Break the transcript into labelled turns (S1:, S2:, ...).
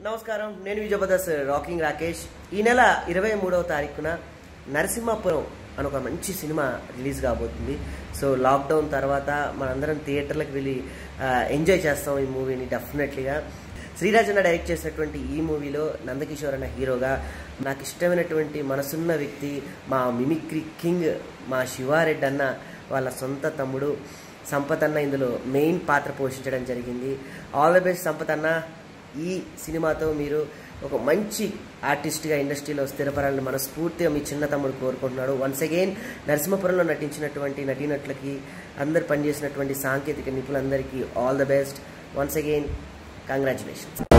S1: నమస్కారం నేను విజయభదస్ రాకింగ్ రాకేష్ ఈ నెల ఇరవై మూడవ తారీఖున నరసింహాపురం అని ఒక మంచి సినిమా రిలీజ్ కాబోతుంది సో లాక్డౌన్ తర్వాత మనందరం థియేటర్లకు వెళ్ళి ఆ, ఎంజాయ్ చేస్తాం ఈ మూవీని డెఫినెట్లీగా శ్రీరాజన్న డైరెక్ట్ చేసినటువంటి ఈ మూవీలో నందకిషోర్ అన్న హీరోగా నాకు ఇష్టమైనటువంటి మనసున్న వ్యక్తి మా మిమిక్రీ కింగ్ మా శివారెడ్డి అన్న వాళ్ళ సొంత తమ్ముడు సంపత్ అన్న ఇందులో మెయిన్ పాత్ర పోషించడం జరిగింది ఆల్ ద బెస్ట్ సంపత్ అన్న ఈ సినిమాతో మీరు ఒక మంచి ఆర్టిస్ట్గా ఇండస్ట్రీలో స్థిరపడాలని మనస్ఫూర్తిగా మీ చిన్న తమ్ముడు కోరుకుంటున్నాడు వన్స్ అగైన్ నరసింహపురంలో నటించినటువంటి నటీనటులకి అందరు పనిచేసినటువంటి సాంకేతిక నిపుణులందరికీ all the best once again congratulations